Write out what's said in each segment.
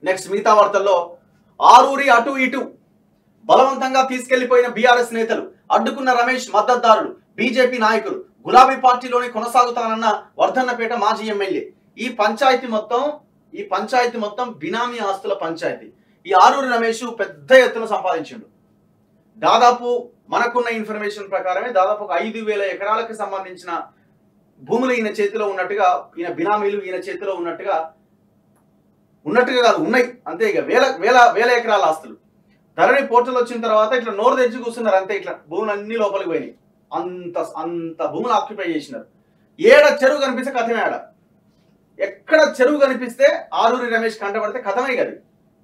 next మిగతా వార్తల్లో ఆరూరి అటు ఇటు బలవంతంగా తీసుకెళ్లిపోయిన బీఆర్ఎస్ నేతలు అడ్డుకున్న రమేష్ మద్దతుదారులు బీజేపీ నాయకులు గులాబీ పార్టీలోనే కొనసాగుతానన్న వర్ధన్నపేట మాజీ ఎమ్మెల్యే ఈ పంచాయతీ మొత్తం ఈ పంచాయతీ మొత్తం బినామీ ఆస్తుల పంచాయతీ ఈ ఆరూరి రమేష్ పెద్ద ఎత్తున సంపాదించిండు దాదాపు మనకున్న ఇన్ఫర్మేషన్ ప్రకారమే దాదాపు ఒక ఐదు వేల ఎకరాలకు సంబంధించిన భూములు ఈయన చేతిలో ఉన్నట్టుగా ఈయన బినామీలు ఈయన చేతిలో ఉన్నట్టుగా ఉన్నట్టుగా కాదు ఉన్నాయి అంతే ఇక వేల వేల వేల ఎకరాల ఆస్తులు ధరణి పోర్టల్ వచ్చిన తర్వాత ఇట్లా నోరు తెచ్చి కూర్చున్నారు అంతే ఇట్లా భూములు అన్ని లోపలికి పోయినాయి అంత అంత భూములు ఆక్యుపై చేసినారు ఏడ చెరువు కనిపిస్తే కథమే ఆడ ఎక్కడ చెరువు కనిపిస్తే ఆరూరి రమేష్ కంటపడితే కథమే కదా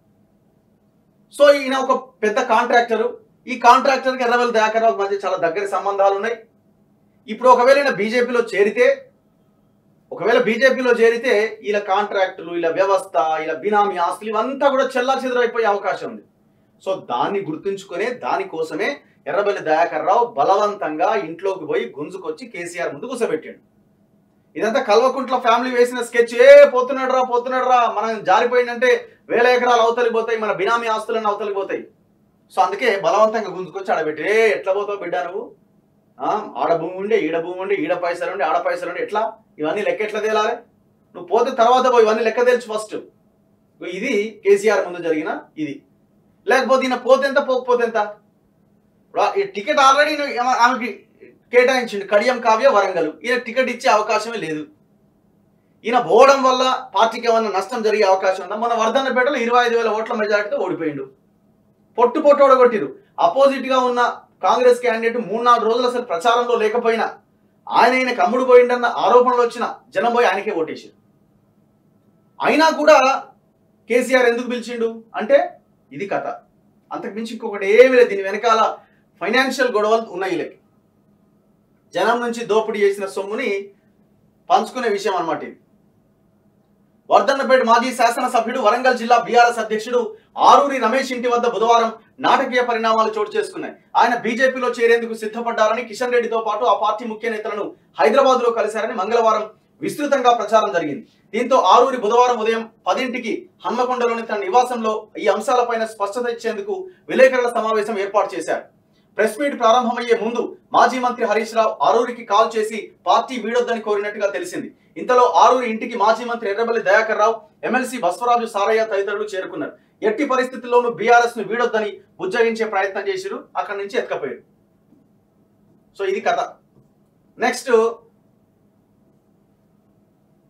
సో ఈయన ఒక పెద్ద కాంట్రాక్టరు ఈ కాంట్రాక్టర్కి ఎర్రవెల్లి దయాకర్రావు మధ్య చాలా దగ్గర సంబంధాలు ఉన్నాయి ఇప్పుడు ఒకవేళ ఈయన బీజేపీలో చేరితే ఒకవేళ బీజేపీలో చేరితే ఇలా కాంట్రాక్టులు ఇలా వ్యవస్థ ఇలా బినామీ ఆస్తులు ఇవంతా కూడా చెల్లా చెదరైపోయే అవకాశం ఉంది సో దాన్ని గుర్తుంచుకునే దానికోసమే ఎర్రబెల్లి దయాకర్ రావు బలవంతంగా ఇంట్లోకి పోయి గుంజుకొచ్చి కేసీఆర్ ముందు కూర్చోబెట్టాడు ఇదంతా కల్వకుంట్ల ఫ్యామిలీ వేసిన స్కెచ్ ఏ పోతున్నాడు రా పోతున్నాడు రా మనం జారిపోయిందంటే వేల ఎకరాలు అవతలికి పోతాయి మన బినామీ ఆస్తులన్నీ అవతలికి పోతాయి సో అందుకే బలవంతంగా గుంజుకొచ్చి ఆడబెట్టి ఏ ఎట్లా పోతావు బిడ్డ నువ్వు ఆ, ఆడ భూమి ఉండే ఈడ భూమి ఉండే ఈడ పైసలు ఉండే ఆడ పైసలు ఉండే ఎట్లా ఇవన్నీ లెక్క ఎట్లా తేలాలి నువ్వు పోతే తర్వాత పోయి ఇవన్నీ లెక్క తెలుసు ఫస్ట్ ఇది కేసీఆర్ ముందు జరిగిన ఇది లేకపోతే ఈయన పోతే ఎంత పోకపోతే ఎంత ఇప్పుడు ఆ- ఈ టికెట్ ఆల్రెడీ ఆమెకి కేటాయించిండు కడియం కావ్య వరంగల్ ఈయన టికెట్ ఇచ్చే అవకాశమే లేదు ఈయన పోవడం వల్ల పార్టీకి ఏమన్నా నష్టం జరిగే అవకాశం ఉందా మన వర్ధన్నపేటలో ఇరవై ఐదు వేల ఓట్ల మెజార్టీతో ఓడిపోయిండు పొట్టు పొట్టు ఓడగొట్టిరు అపోజిట్ గా ఉన్న కాంగ్రెస్ క్యాండిడేట్ మూడు నాలుగు రోజులు అసలు ప్రచారంలో లేకపోయినా ఆయన ఈయన కమ్ముడు పోయిండన్న ఆరోపణలు వచ్చిన జనం పోయి ఆయనకే ఓటేసారు అయినా కూడా కేసీఆర్ ఎందుకు పిలిచిండు అంటే ఇది కథ అంతకు మించి ఇంకొకటి ఏమీ లేదు దీని వెనకాల ఫైనాన్షియల్ గొడవలు ఉన్నాయి వీళ్ళకి జనం నుంచి దోపిడీ చేసిన సొమ్ముని పంచుకునే విషయం అన్నమాట ఇది వర్ధన్నపేట మాజీ శాసనసభ్యుడు వరంగల్ జిల్లా బీఆర్ఎస్ అధ్యక్షుడు ఆరూరి రమేష్ ఇంటి వద్ద బుధవారం నాటకీయ పరిణామాలు చోటు చేసుకున్నాయి ఆయన బీజేపీలో చేరేందుకు సిద్ధపడ్డారని కిషన్ రెడ్డితో పాటు ఆ పార్టీ ముఖ్య నేతలను హైదరాబాద్ లో కలిశారని మంగళవారం విస్తృతంగా ప్రచారం జరిగింది దీంతో ఆరూరి బుధవారం ఉదయం పదింటికి హన్మకొండలోని తన నివాసంలో ఈ అంశాలపైన స్పష్టత ఇచ్చేందుకు విలేకరుల సమావేశం ఏర్పాటు చేశారు ప్రెస్ మీట్ ప్రారంభమయ్యే ముందు మాజీ మంత్రి హరీష్ రావు ఆరూరికి కాల్ చేసి పార్టీ వీడొద్దని కోరినట్టుగా తెలిసింది ఇంతలో ఆరూరి ఇంటికి మాజీ మంత్రి ఎర్రబెల్లి దయాకర్ రావు ఎమ్మెల్సీ బస్వరాజు సారయ్య తదితరులు చేరుకున్నారు ఎట్టి పరిస్థితుల్లోనూ బీఆర్ఎస్ ను వీడొద్దని బుజ్జగించే ప్రయత్నం చేసిరు అక్కడి నుంచి ఎత్తుకపోయారు సో ఇది కథ నెక్స్ట్